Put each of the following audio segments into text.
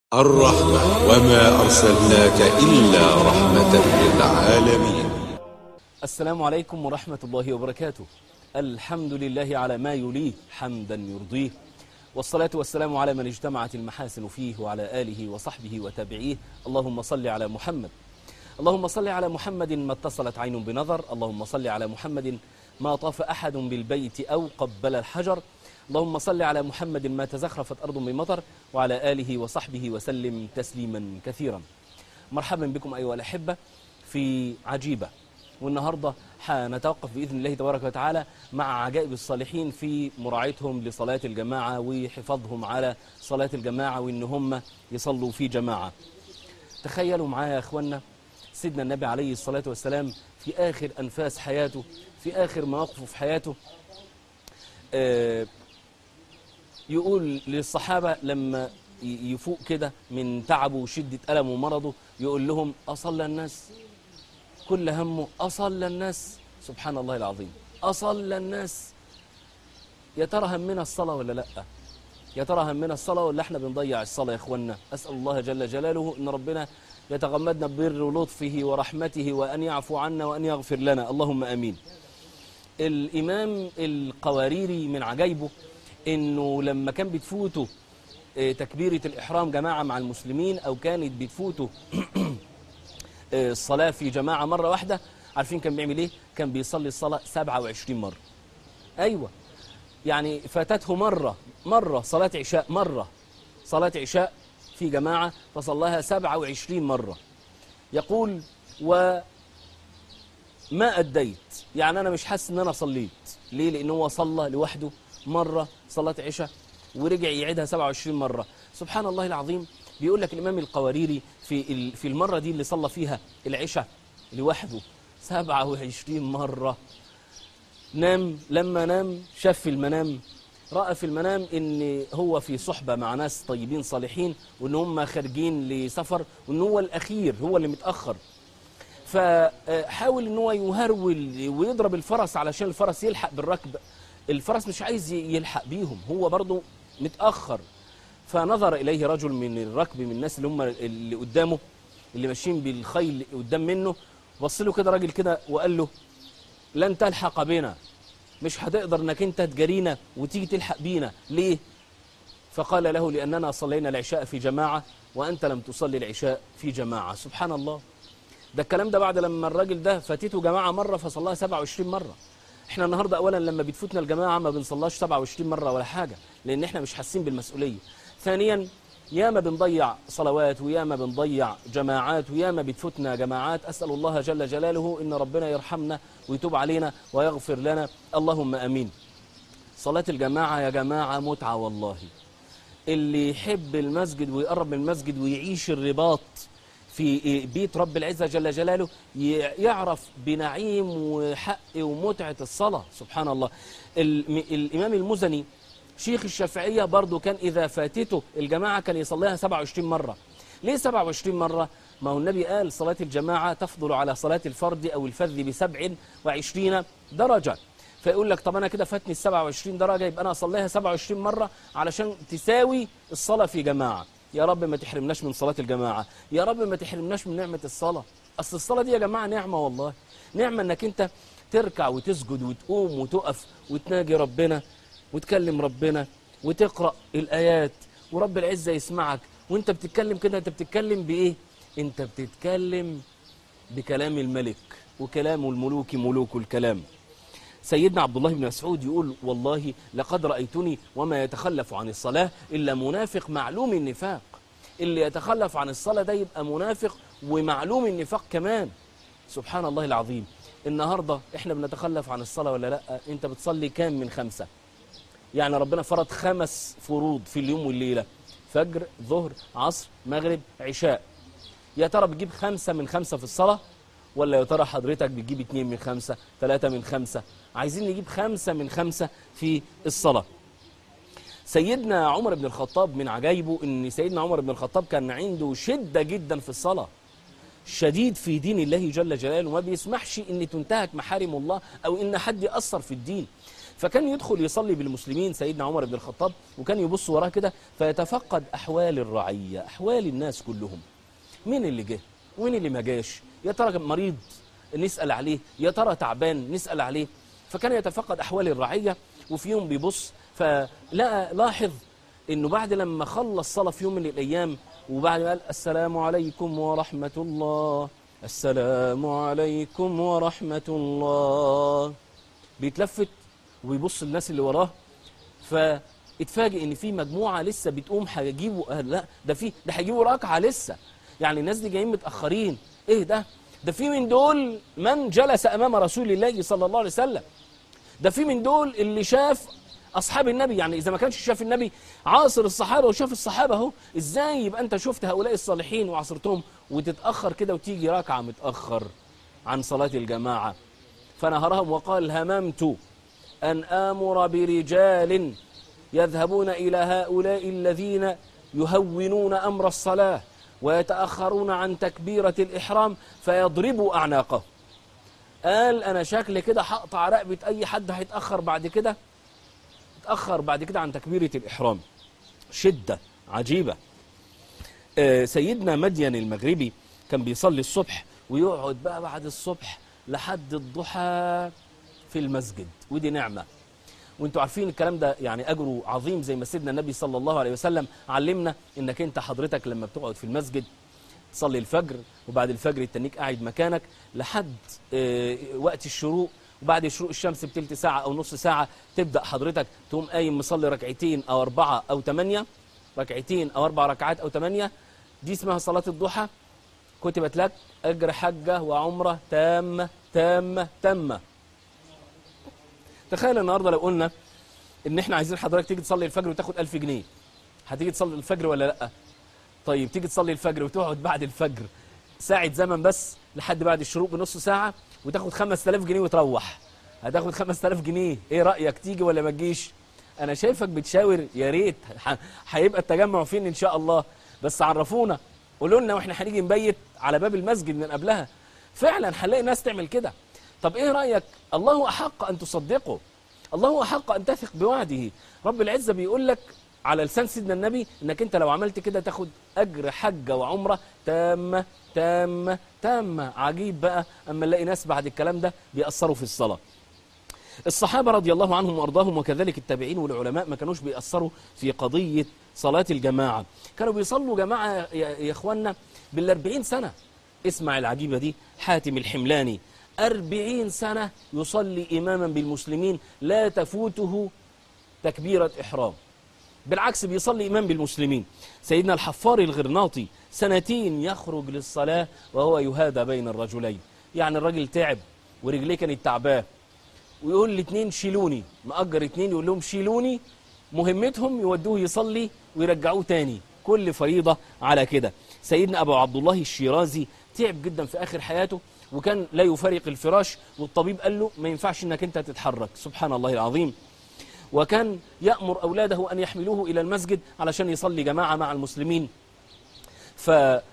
الرحمة وما أرسلناك إلا رحمة للعالمين السلام عليكم ورحمة الله وبركاته الحمد لله على ما يليه حمدا يرضيه والصلاة والسلام على من اجتمعت المحاسن فيه وعلى آله وصحبه وتابعيه اللهم صل على محمد اللهم صل على محمد ما اتصلت عين بنظر اللهم صل على محمد ما طاف أحد بالبيت أو قبل الحجر اللهم صل على محمد ما تزخرفت أرض بمطر وعلى آله وصحبه وسلم تسليما كثيرا مرحبا بكم أيها الأحبة في عجيبة والنهاردة حنتوقف بإذن الله تبارك وتعالى مع عجائب الصالحين في مراعيتهم لصلاة الجماعة وحفاظهم على صلاة الجماعة وإن هم يصلوا في جماعة تخيلوا معايا يا أخوانا سيدنا النبي عليه الصلاة والسلام في آخر أنفاس حياته في آخر مواقفه في حياته آه يقول للصحابة لما يفوق كده من تعبه وشدة ألمه ومرضه يقول لهم أصلى الناس كل همه أصلى الناس سبحان الله العظيم أصلى الناس يا ترى همنا الصلاة ولا لأ يا ترى همنا الصلاة ولا احنا بنضيع الصلاة يا اخوانا أسأل الله جل جلاله إن ربنا يتغمدنا ببر لطفه ورحمته وأن يعفو عنا وأن يغفر لنا اللهم أمين الإمام القواريري من عجائبه إنه لما كان بتفوته تكبيرة الإحرام جماعة مع المسلمين أو كانت بتفوته الصلاة في جماعة مرة واحدة عارفين كان بيعمل إيه؟ كان بيصلي الصلاة 27 مرة أيوة يعني فاتته مرة مرة صلاة عشاء مرة صلاة عشاء في جماعة فصلاها 27 مرة يقول و ما أديت يعني أنا مش حاسس إن أنا صليت ليه؟ لأن هو صلى لوحده مرة صلاة عشاء ورجع يعيدها 27 مرة سبحان الله العظيم بيقول لك الإمام القواريري في في المرة دي اللي صلى فيها العشاء لوحده 27 مرة نام لما نام شاف في المنام رأى في المنام ان هو في صحبة مع ناس طيبين صالحين وان هم خارجين لسفر وان هو الأخير هو اللي متأخر فحاول ان هو يهرول ويضرب الفرس علشان الفرس يلحق بالركب الفرس مش عايز يلحق بيهم هو برضه متأخر فنظر إليه رجل من الركب من الناس اللي هم اللي قدامه اللي ماشيين بالخيل قدام منه بص له كده راجل كده وقال له لن تلحق بنا مش هتقدر انك انت تجارينا وتيجي تلحق بينا ليه فقال له لأننا صلينا العشاء في جماعة وأنت لم تصلي العشاء في جماعة سبحان الله ده الكلام ده بعد لما الراجل ده فاتته جماعة مرة فصلاها 27 مرة احنا النهاردة اولا لما بتفوتنا الجماعة ما بنصلاش 27 مرة ولا حاجة لان احنا مش حاسين بالمسؤولية ثانيا ياما بنضيع صلوات وياما بنضيع جماعات وياما بتفوتنا جماعات أسأل الله جل جلاله إن ربنا يرحمنا ويتوب علينا ويغفر لنا اللهم أمين صلاة الجماعة يا جماعة متعة والله اللي يحب المسجد ويقرب من المسجد ويعيش الرباط في بيت رب العزة جل جلاله يعرف بنعيم وحق ومتعة الصلاة سبحان الله الإمام المزني شيخ الشافعية برضو كان إذا فاتته الجماعة كان يصليها 27 مرة ليه 27 مرة؟ ما هو النبي قال صلاة الجماعة تفضل على صلاة الفرد أو الفذ بسبع وعشرين درجة فيقول لك طب أنا كده فاتني ال 27 درجة يبقى أنا أصليها 27 مرة علشان تساوي الصلاة في جماعة يا رب ما تحرمناش من صلاة الجماعة يا رب ما تحرمناش من نعمة الصلاة أصل الصلاة دي يا جماعة نعمة والله نعمة أنك أنت تركع وتسجد وتقوم وتقف وتناجي ربنا وتكلم ربنا وتقرأ الآيات ورب العزة يسمعك وانت بتتكلم كده انت بتتكلم بإيه انت بتتكلم بكلام الملك وكلام الملوك ملوك الكلام سيدنا عبد الله بن مسعود يقول والله لقد رأيتني وما يتخلف عن الصلاة إلا منافق معلوم النفاق اللي يتخلف عن الصلاة ده يبقى منافق ومعلوم النفاق كمان سبحان الله العظيم النهاردة احنا بنتخلف عن الصلاة ولا لا انت بتصلي كام من خمسة يعني ربنا فرض خمس فروض في اليوم والليلة فجر ظهر عصر مغرب عشاء يا ترى بتجيب خمسة من خمسة في الصلاة ولا يا ترى حضرتك بتجيب اتنين من خمسة ثلاثة من خمسة عايزين نجيب خمسة من خمسة في الصلاة سيدنا عمر بن الخطاب من عجائبه ان سيدنا عمر بن الخطاب كان عنده شدة جدا في الصلاة شديد في دين الله جل جلاله ما بيسمحش ان تنتهك محارم الله او ان حد يأثر في الدين فكان يدخل يصلي بالمسلمين سيدنا عمر بن الخطاب وكان يبص وراه كده فيتفقد احوال الرعيه احوال الناس كلهم مين اللي جه ومين اللي ما جاش يا ترى مريض نسال عليه يا ترى تعبان نسال عليه فكان يتفقد احوال الرعيه وفي يوم بيبص فلقى لاحظ انه بعد لما خلص صلاه في يوم من الايام وبعد ما قال السلام عليكم ورحمه الله السلام عليكم ورحمه الله بيتلفت ويبص الناس اللي وراه فاتفاجئ ان في مجموعه لسه بتقوم هيجيبوا آه لا ده في ده هيجيبوا ركعه لسه يعني الناس دي جايين متاخرين ايه ده ده في من دول من جلس امام رسول الله صلى الله عليه وسلم ده في من دول اللي شاف اصحاب النبي يعني اذا ما كانش شاف النبي عاصر الصحابه وشاف الصحابه اهو ازاي يبقى انت شفت هؤلاء الصالحين وعصرتهم وتتاخر كده وتيجي ركعه متاخر عن صلاه الجماعه فنهرهم وقال هممت ان امر برجال يذهبون الى هؤلاء الذين يهونون امر الصلاه ويتاخرون عن تكبيره الاحرام فيضربوا اعناقهم قال انا شكل كده هقطع رقبه اي حد هيتاخر بعد كده اتاخر بعد كده عن تكبيره الاحرام شده عجيبه آه، سيدنا مدين المغربي كان بيصلي الصبح ويقعد بقى بعد الصبح لحد الضحى في المسجد ودي نعمه وانتوا عارفين الكلام ده يعني اجره عظيم زي ما سيدنا النبي صلى الله عليه وسلم علمنا انك انت حضرتك لما بتقعد في المسجد تصلي الفجر وبعد الفجر التنيك قاعد مكانك لحد آه، وقت الشروق وبعد شروق الشمس بتلت ساعة أو نص ساعة تبدأ حضرتك تقوم قايم مصلي ركعتين أو أربعة أو ثمانية ركعتين أو أربع ركعات أو ثمانية دي اسمها صلاة الضحى كتبت لك أجر حجة وعمرة تامة تامة تامة تخيل النهاردة لو قلنا إن إحنا عايزين حضرتك تيجي تصلي الفجر وتاخد ألف جنيه هتيجي تصلي الفجر ولا لأ؟ طيب تيجي تصلي الفجر وتقعد بعد الفجر ساعة زمن بس لحد بعد الشروق بنص ساعة وتاخد 5000 جنيه وتروح هتاخد 5000 جنيه ايه رأيك تيجي ولا ما تجيش انا شايفك بتشاور يا ريت ح- هيبقى التجمع فين ان شاء الله بس عرفونا قولوا لنا واحنا هنيجي نبيت على باب المسجد من قبلها فعلا هنلاقي ناس تعمل كده طب ايه رأيك الله احق ان تصدقه الله احق ان تثق بوعده رب العزة بيقول لك على لسان سيدنا النبي انك انت لو عملت كده تاخد اجر حجه وعمره تامه تامه تامه عجيب بقى اما نلاقي ناس بعد الكلام ده بيأثروا في الصلاه الصحابة رضي الله عنهم وأرضاهم وكذلك التابعين والعلماء ما كانوش بيأثروا في قضية صلاة الجماعة كانوا بيصلوا جماعة يا يا إخوانا بالأربعين سنة اسمع العجيبة دي حاتم الحملاني أربعين سنة يصلي إماما بالمسلمين لا تفوته تكبيرة إحرام بالعكس بيصلي إمام بالمسلمين سيدنا الحفار الغرناطي سنتين يخرج للصلاة وهو يهادى بين الرجلين يعني الراجل تعب ورجليه كانت تعباه ويقول لاتنين شيلوني مأجر اتنين يقول لهم شيلوني مهمتهم يودوه يصلي ويرجعوه تاني كل فريضة على كده سيدنا أبو عبد الله الشيرازي تعب جدا في آخر حياته وكان لا يفارق الفراش والطبيب قال له ما ينفعش انك انت تتحرك سبحان الله العظيم وكان يأمر أولاده أن يحملوه إلى المسجد علشان يصلي جماعة مع المسلمين ف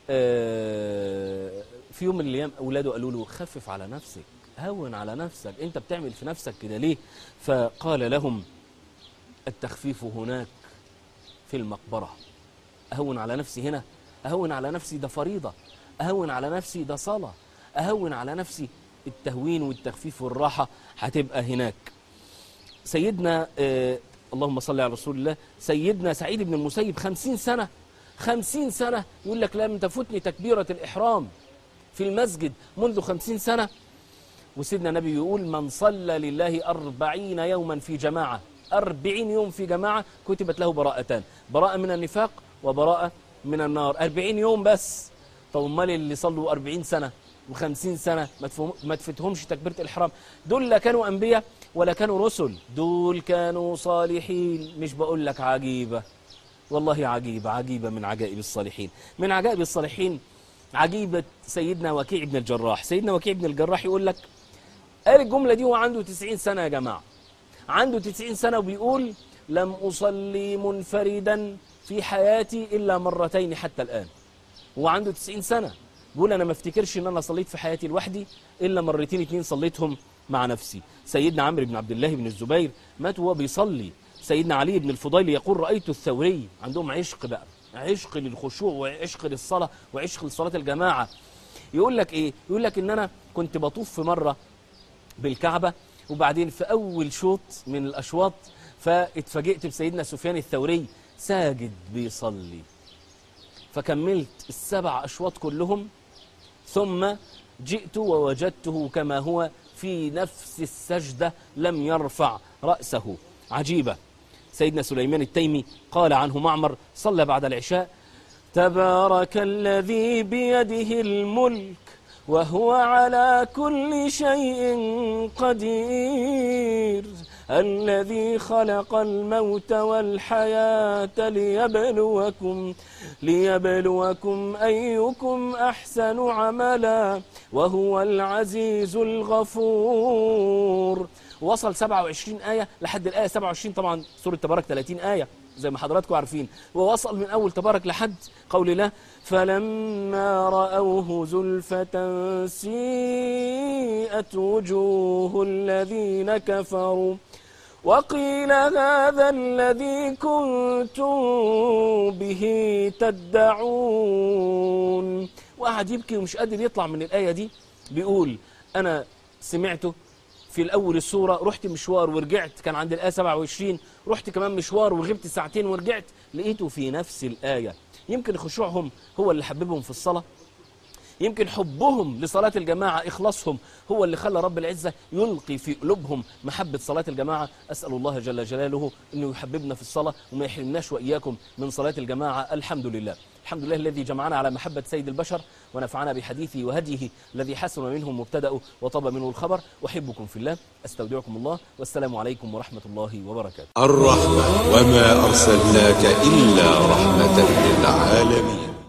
آه، في يوم من الأيام أولاده قالوا له خفف على نفسك هون على نفسك أنت بتعمل في نفسك كده ليه فقال لهم التخفيف هناك في المقبرة أهون على نفسي هنا أهون على نفسي ده فريضة أهون على نفسي ده صلاة أهون على نفسي التهوين والتخفيف والراحة هتبقى هناك سيدنا آه اللهم صل على رسول الله سيدنا سعيد بن المسيب خمسين سنة خمسين سنة يقول لك لم تفوتني تكبيرة الإحرام في المسجد منذ خمسين سنة وسيدنا النبي يقول من صلى لله أربعين يوما في جماعة أربعين يوم في جماعة كتبت له براءتان براءة من النفاق وبراءة من النار أربعين يوم بس طب امال اللي صلوا أربعين سنة وخمسين سنة ما تفهم- ما تفتهمش تكبيرة الإحرام دول لا كانوا أنبياء ولا كانوا رسل دول كانوا صالحين مش بقول لك عجيبة والله عجيبة عجيبة من عجائب الصالحين من عجائب الصالحين عجيبة سيدنا وكيع بن الجراح سيدنا وكيع بن الجراح يقول لك قال الجملة دي وهو عنده 90 سنة يا جماعة عنده 90 سنة وبيقول لم أصلي منفردا في حياتي إلا مرتين حتى الآن هو عنده 90 سنة بيقول أنا ما افتكرش إن أنا صليت في حياتي لوحدي إلا مرتين اتنين صليتهم مع نفسي سيدنا عمرو بن عبد الله بن الزبير مات وهو بيصلي سيدنا علي بن الفضيل يقول رأيت الثوري عندهم عشق بقى عشق للخشوع وعشق للصلاة وعشق لصلاة الجماعة يقول لك ايه يقول لك ان انا كنت بطوف في مرة بالكعبة وبعدين في اول شوط من الاشواط فاتفاجئت بسيدنا سفيان الثوري ساجد بيصلي فكملت السبع اشواط كلهم ثم جئت ووجدته كما هو في نفس السجدة لم يرفع رأسه عجيبة سيدنا سليمان التيمي قال عنه معمر صلى بعد العشاء تبارك الذي بيده الملك وهو على كل شيء قدير الذي خلق الموت والحياة ليبلوكم ليبلوكم أيكم أحسن عملا وهو العزيز الغفور وصل 27 آية لحد الآية 27 طبعا سورة تبارك 30 آية زي ما حضراتكم عارفين ووصل من أول تبارك لحد قول الله فلما رأوه زلفة سيئت وجوه الذين كفروا وقيل هذا الذي كنتم به تدعون وقعد يبكي ومش قادر يطلع من الآية دي بيقول أنا سمعته في الأول السورة رحت مشوار ورجعت كان عند الآية 27 رحت كمان مشوار وغبت ساعتين ورجعت لقيته في نفس الآية يمكن خشوعهم هو اللي حببهم في الصلاة يمكن حبهم لصلاة الجماعة إخلاصهم هو اللي خلى رب العزة يلقي في قلوبهم محبة صلاة الجماعة أسأل الله جل جلاله أنه يحببنا في الصلاة وما يحرمناش وإياكم من صلاة الجماعة الحمد لله الحمد لله الذي جمعنا على محبة سيد البشر ونفعنا بحديثه وهديه الذي حسن منه مبتدأ وطاب منه الخبر أحبكم في الله أستودعكم الله والسلام عليكم ورحمة الله وبركاته الرحمة وما أرسلناك إلا رحمة للعالمين